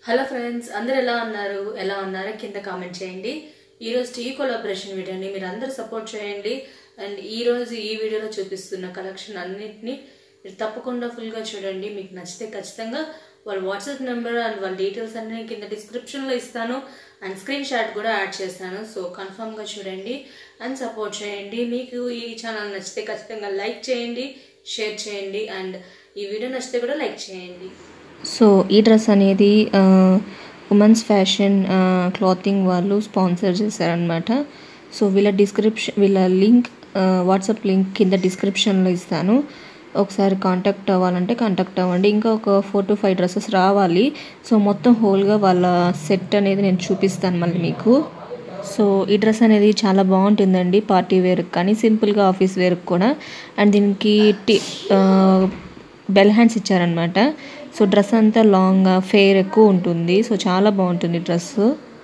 Hello friends అందరు ఎలా ఉన్నారు ఎలా ఉన్నారో కింద కామెంట్ చేయండి ఈరోజు టీ కొలాబరేషన్ వీడియోని మీరు అందరూ సపోర్ట్ చేయండి అండ్ ఈ రోజు ఈ వీడియోలో చూపిస్తున్న కలెక్షన్ అన్నిటిని మీరు తప్పకుండా ఫుల్గా చూడండి మీకు నచ్చితే ఖచ్చితంగా వాళ్ళ వాట్సాప్ నెంబర్ అండ్ వాళ్ళ డీటెయిల్స్ అన్ని కింద డిస్క్రిప్షన్లో ఇస్తాను అండ్ స్క్రీన్ షాట్ కూడా యాడ్ చేస్తాను సో కన్ఫామ్గా చూడండి అండ్ సపోర్ట్ చేయండి మీకు ఈ ఛానల్ నచ్చితే ఖచ్చితంగా లైక్ చేయండి షేర్ చేయండి అండ్ ఈ వీడియో నచ్చితే కూడా లైక్ చేయండి సో ఈ డ్రెస్ అనేది ఉమెన్స్ ఫ్యాషన్ క్లాతింగ్ వాళ్ళు స్పాన్సర్ చేశారనమాట సో వీళ్ళ డిస్క్రిప్షన్ వీళ్ళ లింక్ వాట్సాప్ లింక్ కింద డిస్క్రిప్షన్లో ఇస్తాను ఒకసారి కాంటాక్ట్ అవ్వాలంటే కాంటాక్ట్ అవ్వండి ఇంకా ఒక ఫోర్ టు ఫైవ్ డ్రెస్సెస్ రావాలి సో మొత్తం హోల్గా వాళ్ళ సెట్ అనేది నేను చూపిస్తాను మళ్ళీ మీకు సో ఈ డ్రెస్ అనేది చాలా బాగుంటుందండి పార్టీ వేర్కి కానీ సింపుల్గా ఆఫీస్ వేర్కి కూడా అండ్ దీనికి టీ బెల్ హ్యాండ్స్ ఇచ్చారనమాట సో డ్రెస్ అంతా లాంగ్ ఫేర్ ఎక్కువ ఉంటుంది సో చాలా బాగుంటుంది డ్రెస్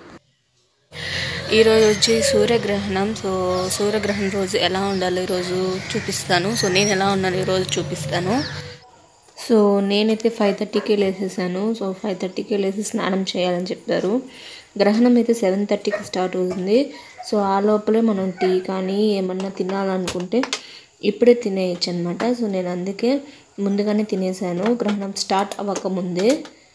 ఈరోజు వచ్చి సూర్యగ్రహణం సో సూర్యగ్రహణం రోజు ఎలా ఉండాలో ఈరోజు చూపిస్తాను సో నేను ఎలా ఉన్నాను ఈరోజు చూపిస్తాను సో నేనైతే ఫైవ్ థర్టీకే లేసేసాను సో ఫైవ్ థర్టీకే లేసి స్నానం చేయాలని చెప్పారు గ్రహణం అయితే సెవెన్ థర్టీకి స్టార్ట్ అవుతుంది సో ఆ లోపలే మనం టీ కానీ ఏమన్నా తినాలనుకుంటే ఇప్పుడే తినేయచ్చు అనమాట సో నేను అందుకే ముందుగానే తినేసాను గ్రహణం స్టార్ట్ అవ్వకముందే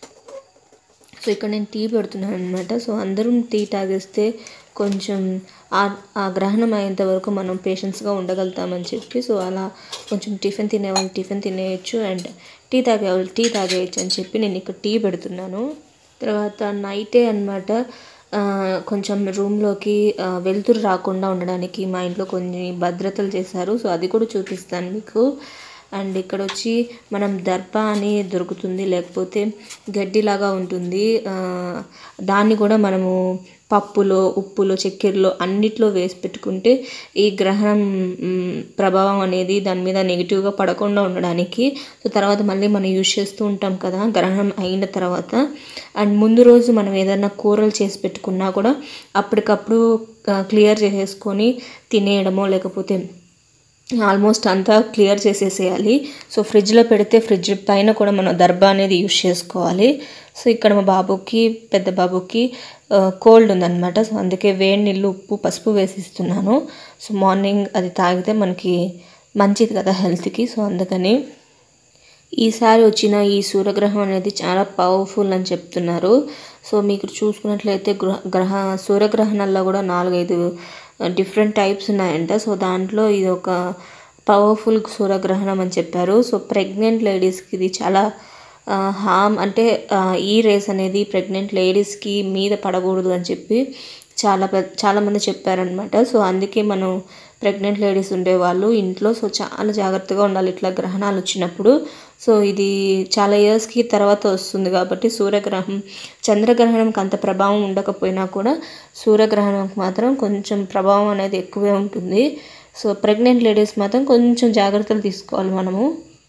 సో ఇక్కడ నేను టీ పెడుతున్నాను అనమాట సో అందరం టీ తాగేస్తే కొంచెం ఆ గ్రహణం అయ్యేంత వరకు మనం పేషెన్స్గా ఉండగలుగుతామని చెప్పి సో అలా కొంచెం టిఫిన్ తినేవాళ్ళు టిఫిన్ తినేయచ్చు అండ్ టీ తాగేవాళ్ళు టీ తాగేయచ్చు అని చెప్పి నేను ఇక్కడ టీ పెడుతున్నాను తర్వాత నైటే అనమాట కొంచెం రూమ్లోకి వెలుతురు రాకుండా ఉండడానికి మా ఇంట్లో కొన్ని భద్రతలు చేశారు సో అది కూడా చూపిస్తాను మీకు అండ్ ఇక్కడ వచ్చి మనం దర్ప అని దొరుకుతుంది లేకపోతే గడ్డిలాగా ఉంటుంది దాన్ని కూడా మనము పప్పులో ఉప్పులో చక్కెరలో అన్నిట్లో వేసి పెట్టుకుంటే ఈ గ్రహణం ప్రభావం అనేది దాని మీద నెగిటివ్గా పడకుండా ఉండడానికి సో తర్వాత మళ్ళీ మనం యూజ్ చేస్తూ ఉంటాం కదా గ్రహణం అయిన తర్వాత అండ్ ముందు రోజు మనం ఏదైనా కూరలు చేసి పెట్టుకున్నా కూడా అప్పటికప్పుడు క్లియర్ చేసేసుకొని తినేయడమో లేకపోతే ఆల్మోస్ట్ అంతా క్లియర్ చేసేసేయాలి సో ఫ్రిడ్జ్లో పెడితే ఫ్రిడ్జ్ పైన కూడా మనం దర్బా అనేది యూస్ చేసుకోవాలి సో ఇక్కడ మా బాబుకి పెద్ద బాబుకి కోల్డ్ ఉందన్నమాట సో అందుకే వేడి నీళ్ళు ఉప్పు పసుపు వేసిస్తున్నాను సో మార్నింగ్ అది తాగితే మనకి మంచిది కదా హెల్త్కి సో అందుకని ఈసారి వచ్చిన ఈ సూర్యగ్రహం అనేది చాలా పవర్ఫుల్ అని చెప్తున్నారు సో మీకు చూసుకున్నట్లయితే గ్రహ గ్రహ సూర్యగ్రహణాల్లో కూడా నాలుగైదు డిఫరెంట్ టైప్స్ ఉన్నాయంట సో దాంట్లో ఇది ఒక పవర్ఫుల్ సూర్యగ్రహణం అని చెప్పారు సో ప్రెగ్నెంట్ లేడీస్కి ఇది చాలా హామ్ అంటే ఈ రేస్ అనేది ప్రెగ్నెంట్ లేడీస్కి మీద పడకూడదు అని చెప్పి చాలా చాలామంది చెప్పారనమాట సో అందుకే మనం ప్రెగ్నెంట్ లేడీస్ ఉండేవాళ్ళు ఇంట్లో సో చాలా జాగ్రత్తగా ఉండాలి ఇట్లా గ్రహణాలు వచ్చినప్పుడు సో ఇది చాలా ఇయర్స్కి తర్వాత వస్తుంది కాబట్టి సూర్యగ్రహణం చంద్రగ్రహణంకి అంత ప్రభావం ఉండకపోయినా కూడా సూర్యగ్రహణంకి మాత్రం కొంచెం ప్రభావం అనేది ఎక్కువే ఉంటుంది సో ప్రెగ్నెంట్ లేడీస్ మాత్రం కొంచెం జాగ్రత్తలు తీసుకోవాలి మనము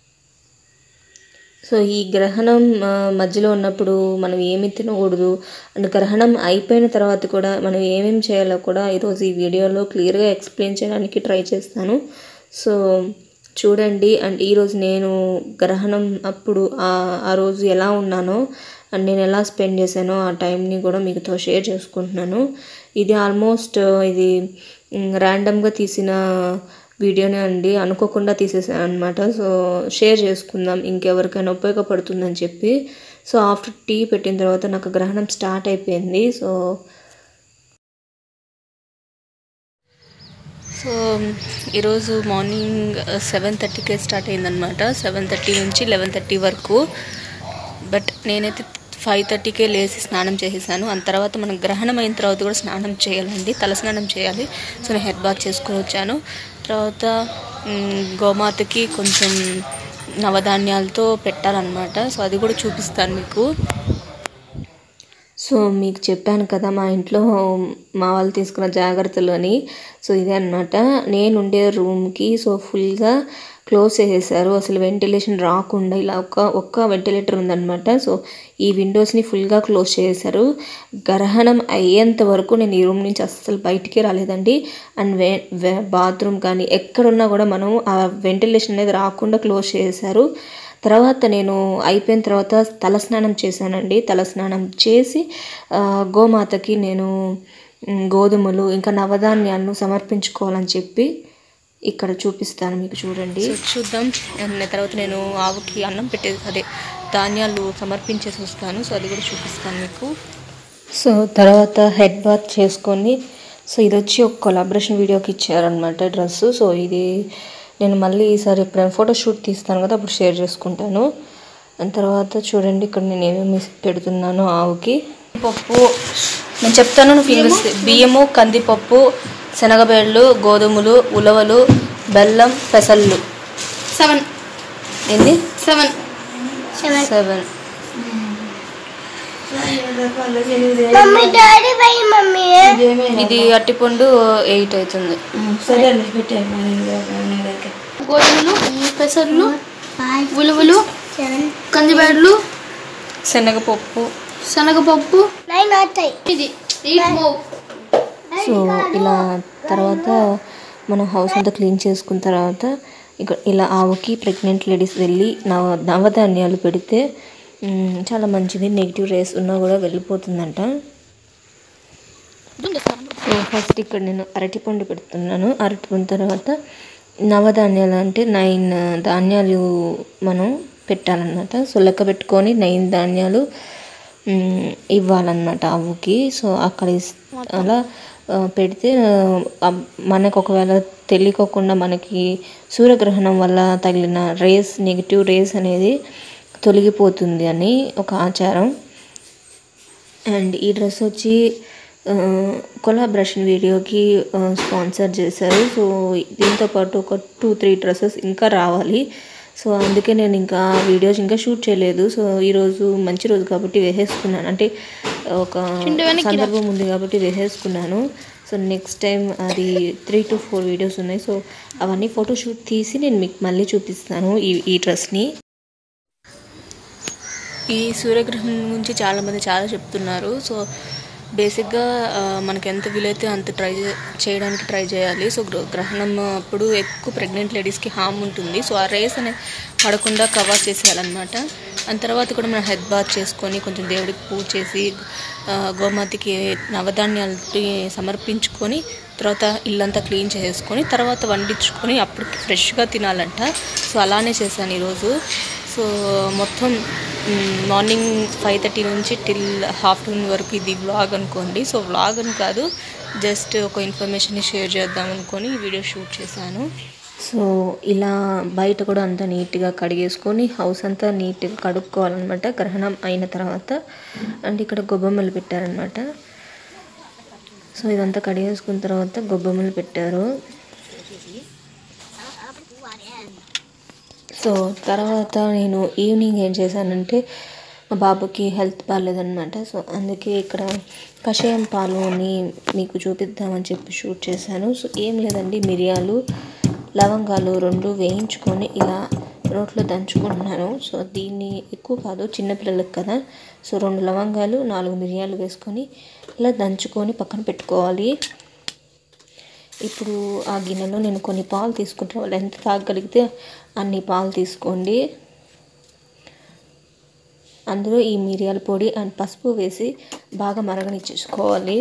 సో ఈ గ్రహణం మధ్యలో ఉన్నప్పుడు మనం ఏమి తినకూడదు అండ్ గ్రహణం అయిపోయిన తర్వాత కూడా మనం ఏమేమి చేయాలో కూడా ఈరోజు ఈ వీడియోలో క్లియర్గా ఎక్స్ప్లెయిన్ చేయడానికి ట్రై చేస్తాను సో చూడండి అండ్ ఈరోజు నేను గ్రహణం అప్పుడు ఆ రోజు ఎలా ఉన్నానో అండ్ నేను ఎలా స్పెండ్ చేశానో ఆ టైంని కూడా మీతో షేర్ చేసుకుంటున్నాను ఇది ఆల్మోస్ట్ ఇది ర్యాండమ్గా తీసిన వీడియోనే అండి అనుకోకుండా తీసేసాను అనమాట సో షేర్ చేసుకుందాం ఇంకెవరికైనా ఉపయోగపడుతుందని చెప్పి సో ఆఫ్టర్ టీ పెట్టిన తర్వాత నాకు గ్రహణం స్టార్ట్ అయిపోయింది సో సో ఈరోజు మార్నింగ్ సెవెన్ థర్టీకే స్టార్ట్ అయిందనమాట సెవెన్ థర్టీ నుంచి లెవెన్ థర్టీ వరకు బట్ నేనైతే ఫైవ్ థర్టీకే లేచి స్నానం చేసేసాను ఆ తర్వాత మనం గ్రహణం అయిన తర్వాత కూడా స్నానం చేయాలండి తల స్నానం చేయాలి సో నేను హెడ్ బాత్ చేసుకొని వచ్చాను తర్వాత గోమాతకి కొంచెం నవధాన్యాలతో పెట్టాలన్నమాట సో అది కూడా చూపిస్తాను మీకు సో మీకు చెప్పాను కదా మా ఇంట్లో మా వాళ్ళు తీసుకున్న జాగ్రత్తలు అని సో ఇదే అనమాట నేను ఉండే రూమ్కి సో ఫుల్గా క్లోజ్ చేసేసారు అసలు వెంటిలేషన్ రాకుండా ఇలా ఒక ఒక్క వెంటిలేటర్ ఉందన్నమాట సో ఈ విండోస్ని ఫుల్గా క్లోజ్ చేశారు గ్రహణం అయ్యేంత వరకు నేను ఈ రూమ్ నుంచి అస్సలు బయటికి రాలేదండి అండ్ వే బాత్రూమ్ కానీ ఎక్కడున్నా కూడా మనం ఆ వెంటిలేషన్ అనేది రాకుండా క్లోజ్ చేశారు తర్వాత నేను అయిపోయిన తర్వాత తలస్నానం చేశానండి తలస్నానం చేసి ఆ, గోమాతకి నేను మ్, గోధుమలు ఇంకా నవధాన్యాలను సమర్పించుకోవాలని చెప్పి ఇక్కడ చూపిస్తాను మీకు చూడండి చూద్దాం అండ్ తర్వాత నేను ఆవుకి అన్నం పెట్టే అదే ధాన్యాలు సమర్పించేసి వస్తాను సో అది కూడా చూపిస్తాను మీకు సో తర్వాత హెడ్ బాత్ చేసుకొని సో ఇది వచ్చి ఒక కొలాబరేషన్ వీడియోకి ఇచ్చారనమాట డ్రెస్ సో ఇది నేను మళ్ళీ ఈసారి ఎప్పుడైనా ఫోటో షూట్ తీస్తాను కదా అప్పుడు షేర్ చేసుకుంటాను దాని తర్వాత చూడండి ఇక్కడ నేను ఏమేమి పెడుతున్నానో ఆవుకి పప్పు నేను చెప్తాను నువ్వు ఫింగర్స్ బియ్యము కందిపప్పు శనగబేళ్ళు గోధుమలు ఉలవలు బెల్లం పెసళ్ళు సెవెన్ ఏంది సెవెన్ సెవెన్ మమ్మీ డాడీ పోయి మమ్మీ ఇది అట్టిపండు ఎయిట్ అవుతుంది సరేలే పెట్టే దగ్గర గోధుమలు పెసర్లు ఉలువలు కందిబేడలు శనగపప్పు శనగపప్పు నైన్ అవుతాయి ఇది ఎయిట్ మూవ్ సో ఇలా తర్వాత మనం హౌస్ అంతా క్లీన్ చేసుకున్న తర్వాత ఇక ఇలా ఆవుకి ప్రెగ్నెంట్ లేడీస్ వెళ్ళి నవ నవధాన్యాలు పెడితే మ్, చాలా మంచిది నెగిటివ్ రేస్ ఉన్నా కూడా వెళ్ళిపోతుందంట సో ఫస్ట్ ఇక్కడ నేను అరటిపండు పెడుతున్నాను అరటిపండు తర్వాత నవధాన్యాలు అంటే నైన్ ధాన్యాలు మనం పెట్టాలన్నమాట సో లెక్క పెట్టుకొని నైన్ ధాన్యాలు మ్, ఇవ్వాలన్నమాట ఆవుకి సో అక్కడ ఇస్- అలా ఆ, పెడితే ఆ, మనకు ఒకవేళ తెలియకోకుండా మనకి సూర్యగ్రహణం వల్ల తగిలిన రేస్ నెగిటివ్ రేస్ అనేది తొలగిపోతుంది అని ఒక ఆచారం అండ్ ఈ డ్రెస్ వచ్చి కొలాబరేషన్ వీడియోకి స్పాన్సర్ చేశారు సో దీంతో పాటు ఒక టూ త్రీ డ్రెస్సెస్ ఇంకా రావాలి సో అందుకే నేను ఇంకా వీడియోస్ ఇంకా షూట్ చేయలేదు సో ఈరోజు మంచి రోజు కాబట్టి వేసేసుకున్నాను అంటే ఒక సందర్భం ఉంది కాబట్టి వేసేసుకున్నాను సో నెక్స్ట్ టైం అది త్రీ టు ఫోర్ వీడియోస్ ఉన్నాయి సో అవన్నీ ఫోటో షూట్ తీసి నేను మీకు మళ్ళీ చూపిస్తాను ఈ ఈ డ్రెస్ని ఈ సూర్యగ్రహణం గురించి చాలామంది చాలా చెప్తున్నారు సో బేసిక్గా ఆ, మనకి ఎంత వీలైతే అంత ట్రై చే- చేయడానికి ట్రై చేయాలి సో గ్ర- గ్రహణం అప్పుడు ఎక్కువ ప్రెగ్నెంట్ లేడీస్కి హామ్ ఉంటుంది సో ఆ రేస్ అనేది పడకుండా కవర్ చేసేయాలన్నమాట దాని తర్వాత కూడా మనం హెడ్ బాత్ చేసుకొని కొంచెం దేవుడికి పూజ చేసి ఆ, గోమాతకి నవధాన్యాలు సమర్పించుకొని తర్వాత ఇల్లంతా క్లీన్ చేసుకొని తర్వాత వండించుకొని అప్పటికి ఫ్రెష్గా తినాలంట సో అలానే చేశాను ఈరోజు సో మొత్తం మ్, మార్నింగ్ ఫైవ్ థర్టీ నుంచి టిల్ ఆఫ్టర్నూన్ వరకు ఇది వ్లాగ్ అనుకోండి సో వ్లాగ్ అని కాదు జస్ట్ ఒక ఇన్ఫర్మేషన్ని షేర్ చేద్దాం అనుకొని ఈ వీడియో షూట్ చేశాను సో ఇలా బయట కూడా అంతా నీట్గా కడిగేసుకొని హౌస్ అంతా నీట్గా కడుక్కోవాలన్నమాట గ్రహణం అయిన తర్వాత అండ్ ఇక్కడ గొబ్బెమ్మలు పెట్టారనమాట సో ఇదంతా కడిగేసుకున్న తర్వాత గొబ్బెమ్మలు పెట్టారు సో తర్వాత నేను ఈవినింగ్ ఏం చేశానంటే మా బాబుకి హెల్త్ బాగాలేదనమాట సో అందుకే ఇక్కడ కషాయం పాలు అని మీకు చూపిద్దామని చెప్పి షూట్ చేశాను సో ఏం లేదండి మిరియాలు లవంగాలు రెండు వేయించుకొని ఇలా రోట్లో దంచుకుంటున్నాను సో దీన్ని ఎక్కువ కాదు చిన్నపిల్లలకు కదా సో రెండు లవంగాలు నాలుగు మిరియాలు వేసుకొని ఇలా దంచుకొని పక్కన పెట్టుకోవాలి ఇప్పుడు ఆ గిన్నెలో నేను కొన్ని పాలు తీసుకుంటాను వాళ్ళు ఎంత తాగగలిగితే అన్ని పాలు తీసుకోండి అందులో ఈ మిరియాల పొడి అండ్ పసుపు వేసి బాగా మరగనిచ్చేసుకోవాలి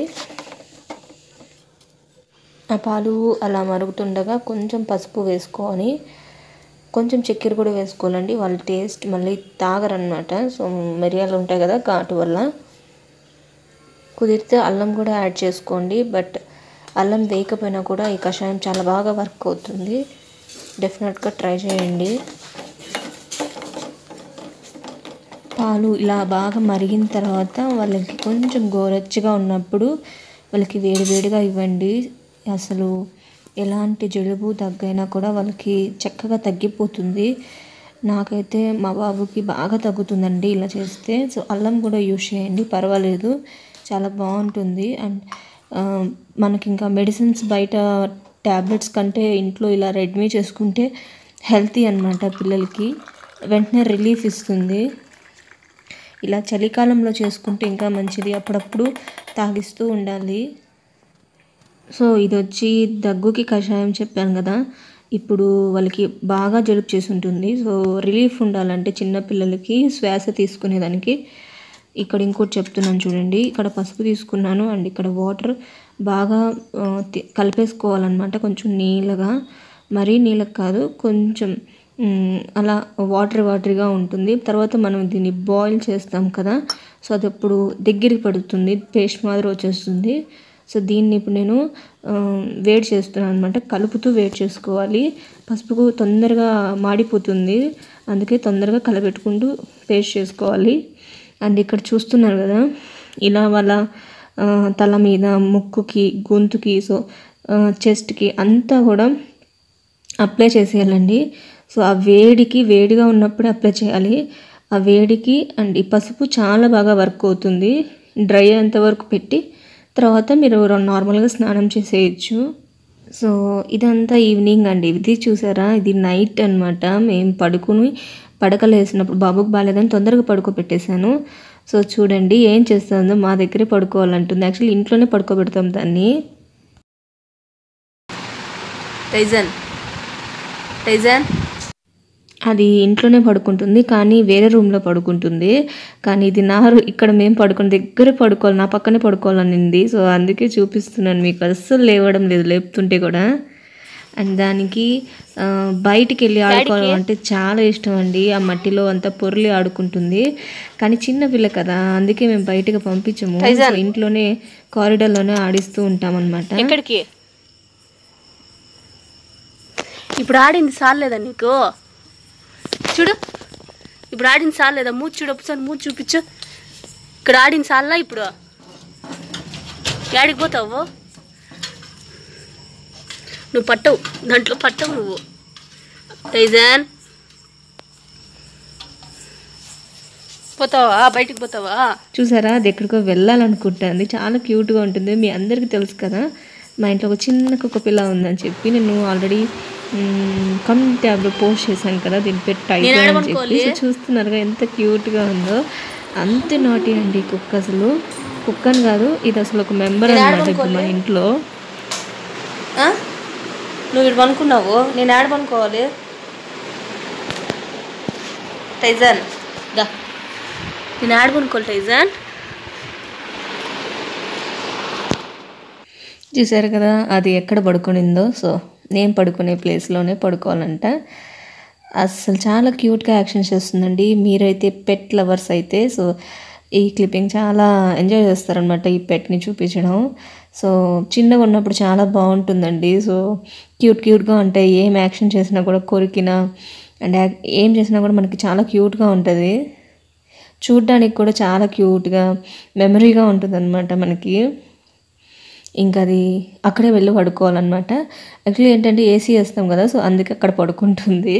ఆ పాలు అలా మరుగుతుండగా కొంచెం పసుపు వేసుకొని కొంచెం చక్కెర కూడా వేసుకోవాలండి వాళ్ళ టేస్ట్ మళ్ళీ తాగరనమాట సో మిరియాలు ఉంటాయి కదా ఘాటు వల్ల కుదిరితే అల్లం కూడా యాడ్ చేసుకోండి బట్ అల్లం వేయకపోయినా కూడా ఈ కషాయం చాలా బాగా వర్క్ అవుతుంది డెఫినెట్గా ట్రై చేయండి పాలు ఇలా బాగా మరిగిన తర్వాత వాళ్ళకి కొంచెం గోరెచ్చగా ఉన్నప్పుడు వాళ్ళకి వేడి వేడిగా ఇవ్వండి అసలు ఎలాంటి జలుబు దగ్గైనా కూడా వాళ్ళకి చక్కగా తగ్గిపోతుంది నాకైతే మా బాబుకి బాగా తగ్గుతుందండి ఇలా చేస్తే సో అల్లం కూడా యూజ్ చేయండి పర్వాలేదు చాలా బాగుంటుంది అండ్ ఆ, మనకి ఇంకా మెడిసిన్స్ బయట ట్యాబ్లెట్స్ కంటే ఇంట్లో ఇలా రెడ్మీ చేసుకుంటే హెల్తీ అన్నమాట పిల్లలకి వెంటనే రిలీఫ్ ఇస్తుంది ఇలా చలికాలంలో చేసుకుంటే ఇంకా మంచిది అప్పుడప్పుడు తాగిస్తూ ఉండాలి సో ఇది వచ్చి దగ్గుకి కషాయం చెప్పాను కదా ఇప్పుడు వాళ్ళకి బాగా జలుబు చేసి ఉంటుంది సో రిలీఫ్ ఉండాలంటే చిన్నపిల్లలకి శ్వాస తీసుకునేదానికి ఇక్కడ ఇంకోటి చెప్తున్నాను చూడండి ఇక్కడ పసుపు తీసుకున్నాను అండ్ ఇక్కడ వాటర్ బాగా ఆ, తి- కలిపేసుకోవాలన్నమాట కొంచెం నీళ్ళగా మరీ నీళ్ళకి కాదు కొంచెం మ్, అలా వాటర్ వాటర్గా ఉంటుంది తర్వాత మనం దీన్ని బాయిల్ చేస్తాం కదా సో అది అప్పుడు దగ్గరికి పడుతుంది పేస్ట్ మాదిరి వచ్చేస్తుంది సో దీన్ని ఇప్పుడు నేను ఆ, వేడి చేస్తున్నాను అనమాట కలుపుతూ వేడి చేసుకోవాలి పసుపు తొందరగా మాడిపోతుంది అందుకే తొందరగా కలబెట్టుకుంటూ పేస్ట్ చేసుకోవాలి అండ్ ఇక్కడ చూస్తున్నారు కదా ఇలా వాళ్ళ ఆ, తల మీద ముక్కుకి గొంతుకి సో చెస్ట్కి అంతా కూడా అప్లై చేసేయాలండి సో ఆ వేడికి వేడిగా ఉన్నప్పుడే అప్లై చేయాలి ఆ వేడికి అండ్ ఈ పసుపు చాలా బాగా వర్క్ అవుతుంది డ్రై అయ్యేంత వరకు పెట్టి తర్వాత మీరు నార్మల్గా స్నానం చేసేయచ్చు సో ఇదంతా ఈవినింగ్ అండి ఇది చూసారా ఇది నైట్ అన్నమాట మేము పడుకుని పడకలు వేసినప్పుడు బాబుకి బాగాలేదని తొందరగా పడుకోబెట్టేశాను సో చూడండి ఏం చేస్తుందో మా దగ్గరే పడుకోవాలంటుంది యాక్చువల్లీ ఇంట్లోనే పడుకోబెడతాం దాన్ని టైజన్ టైజన్ అది ఇంట్లోనే పడుకుంటుంది కానీ వేరే రూమ్లో పడుకుంటుంది కానీ ఇది నా రూ- ఇక్కడ మేము పడుకుని దగ్గర పడుకోవాలి నా పక్కనే పడుకోవాలనింది సో అందుకే చూపిస్తున్నాను మీకు అస్సలు లేవడం లేదు లేపుతుంటే కూడా అండ్ దానికి ఆ, బయటికి వెళ్ళి ఆడుకోవడం అంటే చాలా ఇష్టం అండి ఆ మట్టిలో అంతా పొర్లి ఆడుకుంటుంది కానీ చిన్న పిల్ల కదా అందుకే మేము బయటకు పంపించము సో ఇంట్లోనే కారిడార్లోనే ఆడిస్తూ ఉంటాం అనమాట ఎక్కడికి ఇప్పుడు ఆడింది సాలేదా నీకు చూడు ఇప్పుడు ఆడింది సాలేదా మూతి చూడు ఒకసారి మూతి చూపించు ఇక్కడ ఆడింది సాలా ఇప్పుడు ఏడికి పోతావు నువ్వు పట్టవు దాంట్లో పట్టవు నువ్వు టైజన్ పోతావా బయటికి పోతావా చూసారా అది ఎక్కడికో వెళ్ళాలనుకుంటుంది చాలా క్యూట్గా ఉంటుంది మీ అందరికీ తెలుసు కదా మా ఇంట్లో ఒక చిన్న కుక్క పిల్ల ఉందని చెప్పి నేను ఆల్రెడీ కమ్ ట్యాబ్లో పోస్ట్ చేశాను కదా దీని పెట్టి టైగర్ అని చెప్పి సో చూస్తున్నారుగా ఎంత క్యూట్గా ఉందో అంత నాటి అండి ఈ కుక్క అసలు కుక్క అని కాదు ఇది అసలు ఒక మెంబర్ అనమాట ఇప్పుడు మా ఇంట్లో ఆ? నువ్వు ఇక్కడ పనుకున్నావు నేను ఆడ పనుకోవాలి టైజన్ దా నేను ఆడ పనుకోవాలి టైజన్ చూసారు కదా అది ఎక్కడ పడుకునిందో సో నేను పడుకునే ప్లేస్లోనే పడుకోవాలంట అసలు చాలా క్యూట్గా యాక్షన్ చేస్తుందండి మీరైతే పెట్ లవర్స్ అయితే సో ఈ క్లిప్పింగ్ చాలా ఎంజాయ్ చేస్తారనమాట ఈ పెట్ని చూపించడం సో చిన్నగా ఉన్నప్పుడు చాలా బాగుంటుందండి సో క్యూట్ క్యూట్గా ఉంటాయి ఏం యాక్షన్ చేసినా కూడా కొరికినా అండ్ ఏం చేసినా కూడా మనకి చాలా క్యూట్గా ఉంటుంది చూడ్డానికి కూడా చాలా క్యూట్గా మెమరీగా ఉంటుంది మనకి ఇంకా అది అక్కడే వెళ్ళి పడుకోవాలన్నమాట యాక్చువల్లీ ఏంటంటే ఏసీ వేస్తాం కదా సో అందుకే అక్కడ పడుకుంటుంది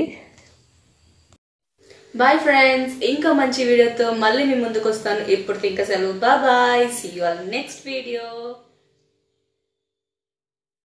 బాయ్ ఫ్రెండ్స్ ఇంకా మంచి వీడియోతో మళ్ళీ మీ ముందుకు వస్తాను ఇప్పటికి ఇంకా సెలవు bye see you all next video